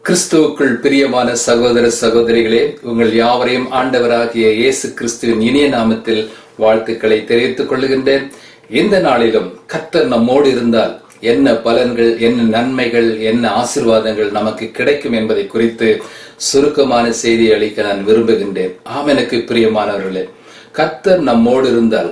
கிறிஸ்துவுக்குள் பிரியமான சகோதர சகோதரிகளே உங்கள் யாவரையும் ஆண்டவராகிய இயேசு கிறிஸ்துவின் இனிய நாமத்தில் வாழ்த்துக்களை தெரிவித்துக் கொள்ளுகின்றேன் இந்த நாளிலும் கர்த்தர் நம்மோடு இருந்தால் என்ன பலன்கள் என்ன நன்மைகள் என்ன ஆசிர்வாதங்கள் நமக்கு கிடைக்கும் என்பதை குறித்து சுருக்கமான செய்தி அளிக்க நான் விரும்புகின்றேன் ஆம் எனக்கு பிரியமானவர்களே கர்த்தர் நம்மோடு இருந்தால்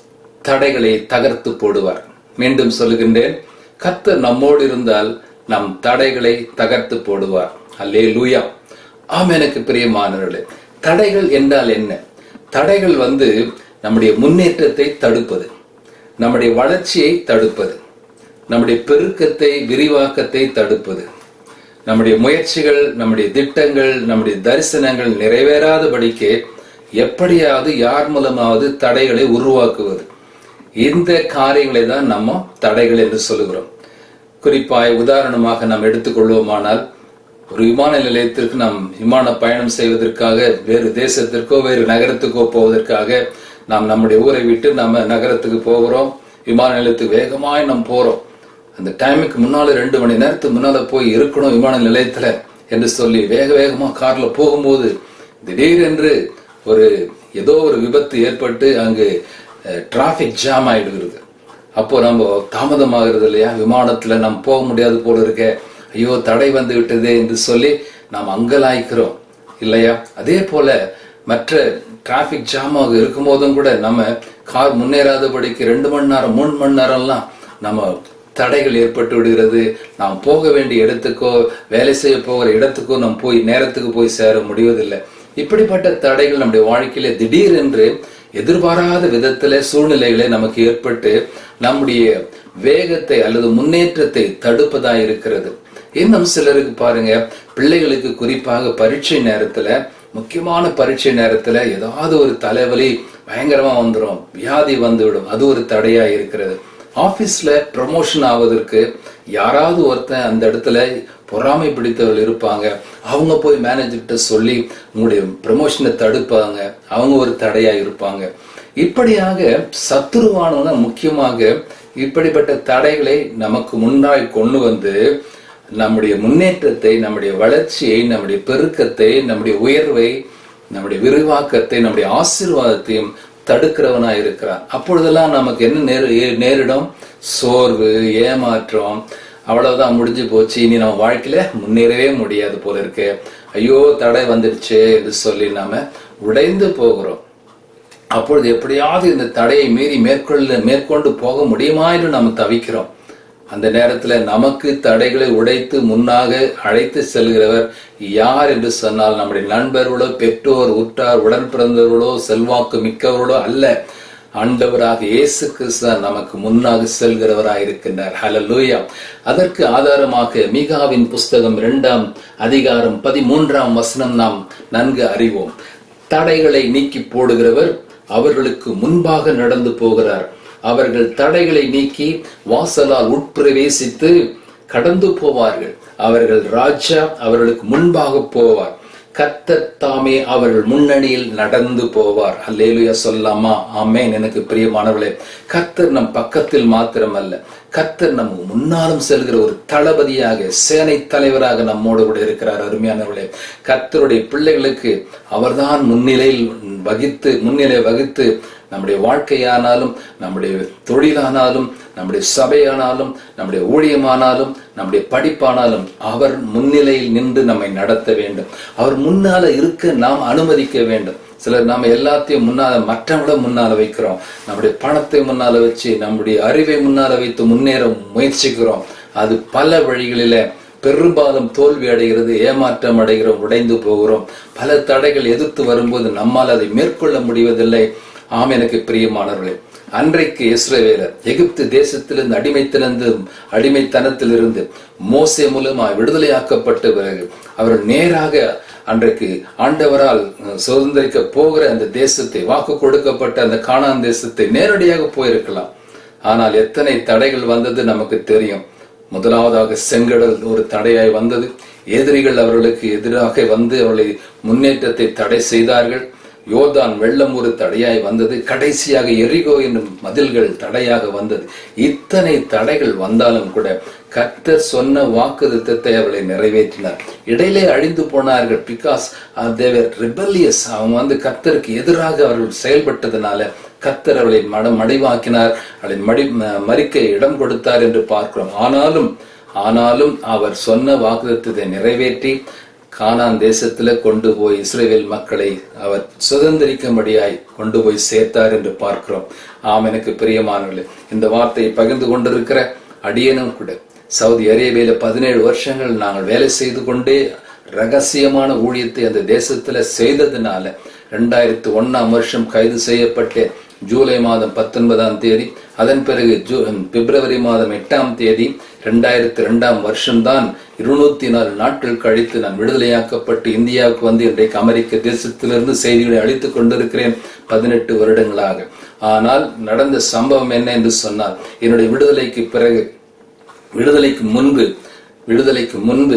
தடைகளை தகர்த்து போடுவார் மீண்டும் சொல்லுகின்றேன் கர்த்தர் நம்மோடு இருந்தால் நம் தடைகளை தகர்த்து போடுவார் அல்லே லூயா ஆம் எனக்கு பிரியமானவர்களே தடைகள் என்றால் என்ன தடைகள் வந்து நம்முடைய முன்னேற்றத்தை தடுப்பது நம்முடைய வளர்ச்சியை தடுப்பது நம்முடைய பெருக்கத்தை விரிவாக்கத்தை தடுப்பது நம்முடைய முயற்சிகள் நம்முடைய திட்டங்கள் நம்முடைய தரிசனங்கள் நிறைவேறாதபடிக்கு எப்படியாவது யார் மூலமாவது தடைகளை உருவாக்குவது இந்த காரியங்களை தான் நம்ம தடைகள் என்று சொல்லுகிறோம் குறிப்பாய் உதாரணமாக நாம் எடுத்துக்கொள்வோமானால் ஒரு விமான நிலையத்திற்கு நாம் விமான பயணம் செய்வதற்காக வேறு தேசத்திற்கோ வேறு நகரத்துக்கோ போவதற்காக நாம் நம்முடைய ஊரை விட்டு நம்ம நகரத்துக்கு போகிறோம் விமான நிலையத்துக்கு வேகமாய் நாம் போறோம் அந்த டைமுக்கு முன்னால ரெண்டு மணி நேரத்துக்கு முன்னால போய் இருக்கணும் விமான நிலையத்துல என்று சொல்லி வேக வேகமா கார்ல போகும்போது திடீரென்று ஒரு ஏதோ ஒரு விபத்து ஏற்பட்டு அங்கு டிராபிக் ஜாம் ஆயிடுகிறது அப்போ நம்ம தாமதமாகிறது இல்லையா விமானத்துல நம்ம போக முடியாது போல இருக்க ஐயோ தடை வந்து விட்டதே என்று சொல்லி நாம் அங்கலாய்க்கிறோம் இல்லையா அதே போல மற்ற டிராபிக் ஜாமாக இருக்கும் போதும் கூட நம்ம கார் முன்னேறாதபடிக்கு ரெண்டு மணி நேரம் மூணு மணி நேரம்லாம் நம்ம தடைகள் ஏற்பட்டு விடுகிறது நாம் போக வேண்டிய இடத்துக்கோ வேலை செய்ய போகிற இடத்துக்கோ நாம் போய் நேரத்துக்கு போய் சேர முடிவதில்லை இப்படிப்பட்ட தடைகள் நம்முடைய வாழ்க்கையில திடீரென்று எதிர்பாராத விதத்துல சூழ்நிலைகளை நமக்கு ஏற்பட்டு நம்முடைய வேகத்தை அல்லது முன்னேற்றத்தை தடுப்பதா இருக்கிறது இன்னும் சிலருக்கு பாருங்க பிள்ளைகளுக்கு குறிப்பாக பரீட்சை நேரத்துல முக்கியமான பரீட்சை நேரத்துல ஏதாவது ஒரு தலைவலி பயங்கரமா வந்துடும் வியாதி வந்துவிடும் அது ஒரு தடையா இருக்கிறது ஆபீஸ்ல ப்ரமோஷன் ஆவதற்கு யாராவது ஒருத்தன் அந்த இடத்துல பொறாமை பிடித்தவர்கள் இருப்பாங்க அவங்க போய் மேனேஜர்கிட்ட சொல்லி உங்களுடைய ப்ரமோஷனை தடுப்பாங்க அவங்க ஒரு தடையா இருப்பாங்க இப்படியாக சத்துருவானவன முக்கியமாக இப்படிப்பட்ட தடைகளை நமக்கு முன்னாய் கொண்டு வந்து நம்முடைய முன்னேற்றத்தை நம்முடைய வளர்ச்சியை நம்முடைய பெருக்கத்தை நம்முடைய உயர்வை நம்முடைய விரிவாக்கத்தை நம்முடைய ஆசீர்வாதத்தையும் தடுக்கிறவனா இருக்கிறான் அப்பொழுதெல்லாம் நமக்கு என்ன நேரு நேரிடும் சோர்வு ஏமாற்றம் அவ்வளவுதான் முடிஞ்சு போச்சு இனி நம்ம வாழ்க்கையில முன்னேறவே முடியாது போல இருக்கு ஐயோ தடை வந்துடுச்சு என்று சொல்லி நாம உடைந்து போகிறோம் அப்பொழுது எப்படியாவது இந்த தடையை மீறி மேற்கொள்ள மேற்கொண்டு போக முடியுமா என்று நாம் தவிக்கிறோம் அந்த நேரத்துல நமக்கு தடைகளை உடைத்து முன்னாக அழைத்து செல்கிறவர் யார் என்று சொன்னால் நம்முடைய நண்பர்களோ பெற்றோர் உற்றார் உடன் பிறந்தவர்களோ செல்வாக்கு மிக்கவர்களோ அல்ல ஆண்டவராக இயேசு கிறிஸ்து நமக்கு முன்னாக செல்கிறவராக இருக்கின்றார் ஹலலூயா அதற்கு ஆதாரமாக மீகாவின் புஸ்தகம் இரண்டாம் அதிகாரம் பதிமூன்றாம் வசனம் நாம் நன்கு அறிவோம் தடைகளை நீக்கி போடுகிறவர் அவர்களுக்கு முன்பாக நடந்து போகிறார் அவர்கள் தடைகளை நீக்கி வாசலால் உட்பிரவேசித்து கடந்து போவார்கள் அவர்கள் ராஜா அவர்களுக்கு முன்பாக போவார் கத்தர் தாமே அவர்கள் முன்னணியில் நடந்து போவார் அல்லேலுயா சொல்லாமா ஆமேன் எனக்கு பிரியமானவர்களே கத்தர் நம் பக்கத்தில் மாத்திரமல்ல கத்தர் நம் முன்னாலும் செல்கிற ஒரு தளபதியாக சேனை தலைவராக நம்மோடு கூட இருக்கிறார் அருமையானவர்களே கத்தருடைய பிள்ளைகளுக்கு அவர்தான் முன்னிலையில் வகித்து முன்னிலை வகித்து நம்முடைய வாழ்க்கையானாலும் நம்முடைய தொழிலானாலும் நம்முடைய சபையானாலும் நம்முடைய ஊழியமானாலும் நம்முடைய படிப்பானாலும் அவர் முன்னிலையில் நின்று நம்மை நடத்த வேண்டும் அவர் முன்னால இருக்க நாம் அனுமதிக்க வேண்டும் சிலர் நாம எல்லாத்தையும் முன்னால மற்றவங்கள முன்னால வைக்கிறோம் நம்முடைய பணத்தை முன்னால வச்சு நம்முடைய அறிவை முன்னால வைத்து முன்னேற முயற்சிக்கிறோம் அது பல வழிகளில பெரும்பாலும் தோல்வி அடைகிறது ஏமாற்றம் அடைகிறோம் உடைந்து போகிறோம் பல தடைகள் எதிர்த்து வரும்போது நம்மால் அதை மேற்கொள்ள முடிவதில்லை ஆம் எனக்கு பிரியமானவர்களே அன்றைக்கு இஸ்ரவேலர் எகிப்து தேசத்திலிருந்து அடிமைத்திலிருந்து அடிமைத்தனத்திலிருந்து மோசே மூலமா விடுதலையாக்கப்பட்ட பிறகு அவர்கள் நேராக அன்றைக்கு ஆண்டவரால் சுதந்திரிக்க போகிற அந்த தேசத்தை வாக்கு கொடுக்கப்பட்ட அந்த காணான் தேசத்தை நேரடியாக போயிருக்கலாம் ஆனால் எத்தனை தடைகள் வந்தது நமக்கு தெரியும் முதலாவதாக செங்கடல் ஒரு தடையாய் வந்தது எதிரிகள் அவர்களுக்கு எதிராக வந்து அவர்களை முன்னேற்றத்தை தடை செய்தார்கள் யோர்தான் வெள்ளம் ஒரு தடையாய் வந்தது கடைசியாக எரிகோ என்னும் மதில்கள் தடையாக வந்தது இத்தனை தடைகள் வந்தாலும் கூட கர்த்தர் சொன்ன வாக்குத்தத்தை அவர்களை நிறைவேற்றினார் இடையிலே அழிந்து போனார்கள் பிகாஸ் தேவர் ரிபல்லியஸ் அவங்க வந்து கர்த்தருக்கு எதிராக அவர்கள் செயல்பட்டதுனால கர்த்தர் அவளை மட மடிவாக்கினார் அவளை மடி ம- மறிக்க இடம் கொடுத்தார் என்று பார்க்கிறோம் ஆனாலும் ஆனாலும் அவர் சொன்ன வாக்குத்தத்தை நிறைவேற்றி கானான் தேசத்துல கொண்டு போய் இஸ்ரேல் மக்களை அவர் சுதந்திரிக்கும்படியாய் கொண்டு போய் சேர்த்தார் என்று பார்க்கிறோம் ஆம் எனக்கு பிரியமானவர்களே இந்த வார்த்தையை பகிர்ந்து கொண்டிருக்கிற அடியனும் கூட சவுதி அரேபியால பதினேழு வருஷங்கள் நாங்கள் வேலை செய்து கொண்டே ரகசியமான ஊழியத்தை அந்த தேசத்துல செய்ததுனால ரெண்டாயிரத்தி ஒண்ணாம் வருஷம் கைது செய்யப்பட்டு ஜூலை மாதம் பத்தொன்பதாம் தேதி அதன் பிறகு ஜூ பிப்ரவரி மாதம் எட்டாம் தேதி ரெண்டாயிரத்தி ரெண்டாம் வருஷம்தான் இருநூத்தி நாலு நாட்கள் கழித்து நான் விடுதலையாக்கப்பட்டு இந்தியாவுக்கு வந்து இன்றைக்கு அமெரிக்க தேசத்திலிருந்து செய்திகளை அளித்துக் கொண்டிருக்கிறேன் பதினெட்டு வருடங்களாக ஆனால் நடந்த சம்பவம் என்ன என்று சொன்னால் என்னுடைய விடுதலைக்கு பிறகு விடுதலைக்கு முன்பு விடுதலைக்கு முன்பு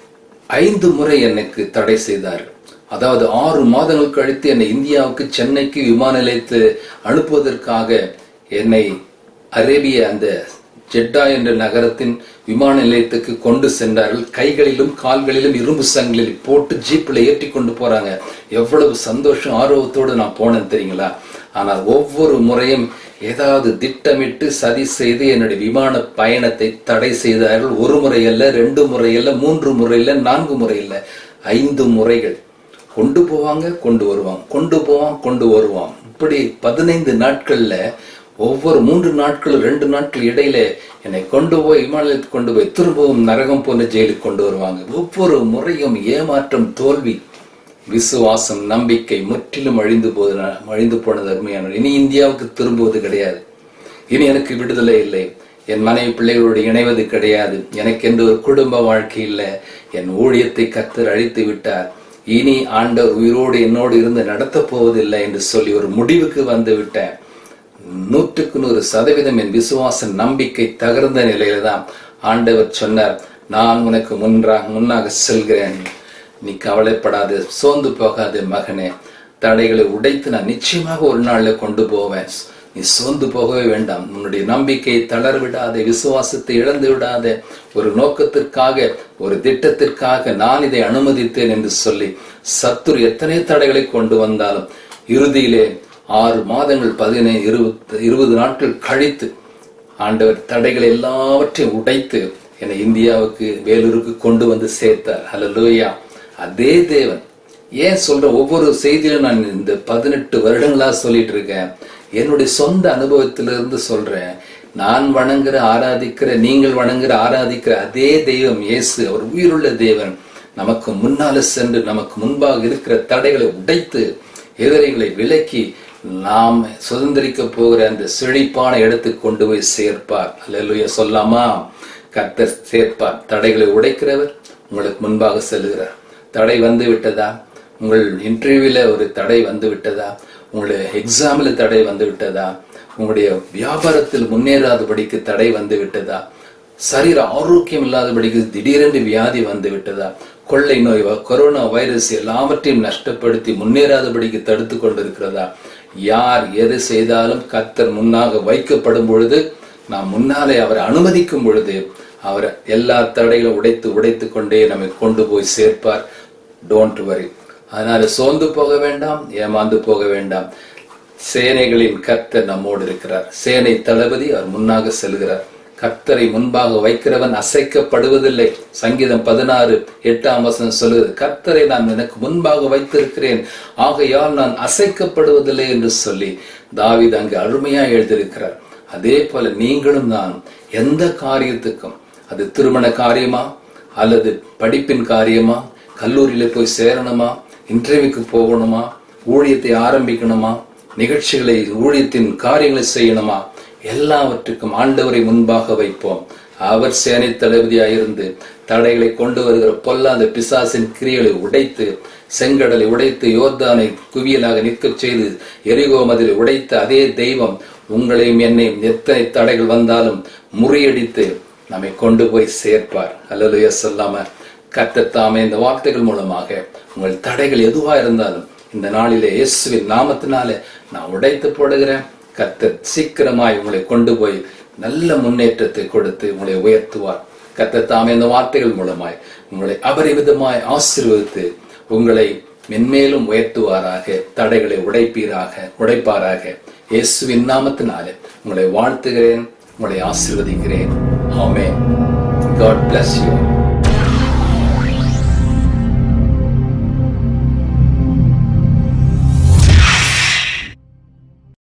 ஐந்து முறை எனக்கு தடை செய்தார் அதாவது ஆறு மாதங்கள் கழித்து என்னை இந்தியாவுக்கு சென்னைக்கு விமான நிலையத்து அனுப்புவதற்காக என்னை அரேபிய அந்த ஜெட்டா என்ற நகரத்தின் விமான நிலையத்துக்கு கொண்டு சென்றார்கள் கைகளிலும் கால்களிலும் இரும்பு சங்கிலில் போட்டு ஜீப்ல ஏற்றி கொண்டு போறாங்க எவ்வளவு சந்தோஷம் ஆர்வத்தோடு நான் போனேன் தெரியுங்களா ஆனால் ஒவ்வொரு முறையும் ஏதாவது திட்டமிட்டு சதி செய்து என்னுடைய விமான பயணத்தை தடை செய்தார்கள் ஒரு முறை அல்ல ரெண்டு முறை அல்ல மூன்று முறை இல்ல நான்கு முறை இல்ல ஐந்து முறைகள் கொண்டு போவாங்க கொண்டு வருவாங்க கொண்டு போவான் கொண்டு வருவான் இப்படி பதினைந்து நாட்கள்ல ஒவ்வொரு மூன்று நாட்கள் ரெண்டு நாட்கள் இடையில என்னை கொண்டு போய் விமானத்துக்கு கொண்டு போய் திரும்பவும் நரகம் போன்ற ஜெயிலுக்கு கொண்டு வருவாங்க ஒவ்வொரு முறையும் ஏமாற்றம் தோல்வி விசுவாசம் நம்பிக்கை முற்றிலும் அழிந்து போது அழிந்து போனது அருமையான இனி இந்தியாவுக்கு திரும்புவது கிடையாது இனி எனக்கு விடுதலை இல்லை என் மனைவி பிள்ளைகளோடு இணைவது கிடையாது எனக்கென்று ஒரு குடும்ப வாழ்க்கை இல்லை என் ஊழியத்தை கத்தர் அழித்து விட்டார் இனி ஆண்டவர் உயிரோடு என்னோடு இருந்து நடத்தப் போவதில்லை என்று சொல்லி ஒரு முடிவுக்கு வந்து விட்டேன் நூற்றுக்கு நூறு சதவீதம் என் விசுவாச நம்பிக்கை தகர்ந்த நிலையில தான் ஆண்டவர் சொன்னார் நான் உனக்கு முன்றாக முன்னாக செல்கிறேன் நீ கவலைப்படாத சோர்ந்து போகாத மகனே தடைகளை உடைத்து நான் நிச்சயமாக ஒரு நாள்ல கொண்டு போவேன் நீ சோர்ந்து போகவே வேண்டாம் உன்னுடைய நம்பிக்கையை தளர விடாதே விசுவாசத்தை இழந்து விடாதே ஒரு நோக்கத்திற்காக ஒரு திட்டத்திற்காக நான் இதை அனுமதித்தேன் என்று சொல்லி சத்துரு எத்தனை தடைகளை கொண்டு வந்தாலும் இறுதியிலே ஆறு மாதங்கள் பதினைந்து இருபது இருபது நாட்கள் கழித்து ஆண்டவர் தடைகள் எல்லாவற்றையும் உடைத்து என்னை இந்தியாவுக்கு வேலூருக்கு கொண்டு வந்து சேர்த்தார் ஹalleluya அதே தேவன் ஏன் சொல்ற ஒவ்வொரு செய்தியிலும் நான் இந்த பதினெட்டு வருடங்களா சொல்லிட்டு இருக்கேன் என்னுடைய சொந்த அனுபவத்திலிருந்து சொல்றேன் நான் வணங்குற ஆராதிக்கிற நீங்கள் வணங்குற ஆராதிக்கிற அதே தெய்வம் இயேசு அவர் உயிருள்ள தேவன் நமக்கு முன்னால சென்று நமக்கு முன்பாக இருக்கிற தடைகளை உடைத்து எதிரிகளை விலக்கி நாம் சுதந்திரிக்க போகிற அந்த செழிப்பான இடத்துக்கு கொண்டு போய் சேர்ப்பார் அல்லேலூயா சொல்லாமா கர்த்தர் சேர்ப்பார் தடைகளை உடைக்கிறவர் உங்களுக்கு முன்பாக செல்கிறார் தடை வந்து விட்டதா உங்கள் இன்டர்வியூல ஒரு தடை வந்து விட்டதா உங்களுடைய எக்ஸாம்ல தடை வந்து விட்டதா உங்களுடைய வியாபாரத்தில் முன்னேறாதபடிக்கு தடை வந்து விட்டதா சரீர ஆரோக்கியம் இல்லாதபடிக்கு திடீரென்று வியாதி வந்து விட்டதா கொள்ளை நோய் வ- கொரோனா வைரஸ் எல்லாவற்றையும் நஷ்டப்படுத்தி முன்னேறாதபடிக்கு தடுத்து கொண்டிருக்கிறதா யார் எது செய்தாலும் கர்த்தர் முன்னாக வைக்கப்படும் பொழுது நாம் முன்னாலே அவரை அனுமதிக்கும் பொழுது அவர் எல்லா தடைகளும் உடைத்து உடைத்து கொண்டே நம்மை கொண்டு போய் சேர்ப்பார் டோன்ட் வரி அதனால சோர்ந்து போக வேண்டாம் ஏமாந்து போக வேண்டாம் சேனைகளின் கர்த்தர் நம்மோடு இருக்கிறார் சேனை தளபதி அவர் முன்னாக செல்கிறார் கர்த்தரை முன்பாக வைக்கிறவன் அசைக்கப்படுவதில்லை சங்கீதம் பதினாறு எட்டாம் வசனம் சொல்லுகிறது கர்த்தரை நான் எனக்கு முன்பாக வைத்திருக்கிறேன் ஆகையால் நான் அசைக்கப்படுவதில்லை என்று சொல்லி தாவீது அங்கு அருமையா எழுதியிருக்கிறார் அதே போல நீங்களும் நான் எந்த காரியத்துக்கும் அது திருமண காரியமா அல்லது படிப்பின் காரியமா கல்லூரியில போய் சேரணுமா இன்டர்வியூக்கு போகணுமா ஊழியத்தை ஆரம்பிக்கணுமா நிகழ்ச்சிகளை ஊழியத்தின் காரியங்களை செய்யணுமா எல்லாவற்றுக்கும் ஆண்டவரை முன்பாக வைப்போம் அவர் சேனை தளபதியாயிருந்து தடைகளை கொண்டு வருகிற பொல்லாத பிசாசின் கிரியைகளை உடைத்து செங்கடலை உடைத்து யோர்தானை குவியலாக நிற்கச் செய்து எரிகோ மதிலை உடைத்த அதே தெய்வம் உங்களையும் என்னையும் எத்தனை தடைகள் வந்தாலும் முறியடித்து நம்மை கொண்டு போய் சேர்ப்பார் அல்லலுயா சொல்லாம கர்த்தர் தாமே இந்த வார்த்தைகள் மூலமாக உங்கள் தடைகள் எதுவா இருந்தாலும் இந்த நாளிலே இயேசுவின் நாமத்தினாலே நான் உடைத்து போடுகிறேன் கர்த்தர் சீக்கிரமாய் உங்களை கொண்டு போய் நல்ல முன்னேற்றத்தை கொடுத்து உங்களை உயர்த்துவார் கர்த்தர் தாமே இந்த வார்த்தைகள் மூலமாய் உங்களை அபரிவிதமாய் ஆசீர்வதித்து உங்களை மென்மேலும் உயர்த்துவாராக தடைகளை உடைப்பீராக உடைப்பாராக இயேசுவின் நாமத்தினாலே உங்களை வாழ்த்துகிறேன் உங்களை ஆசீர்வதிக்கிறேன் ஆமென் God bless you.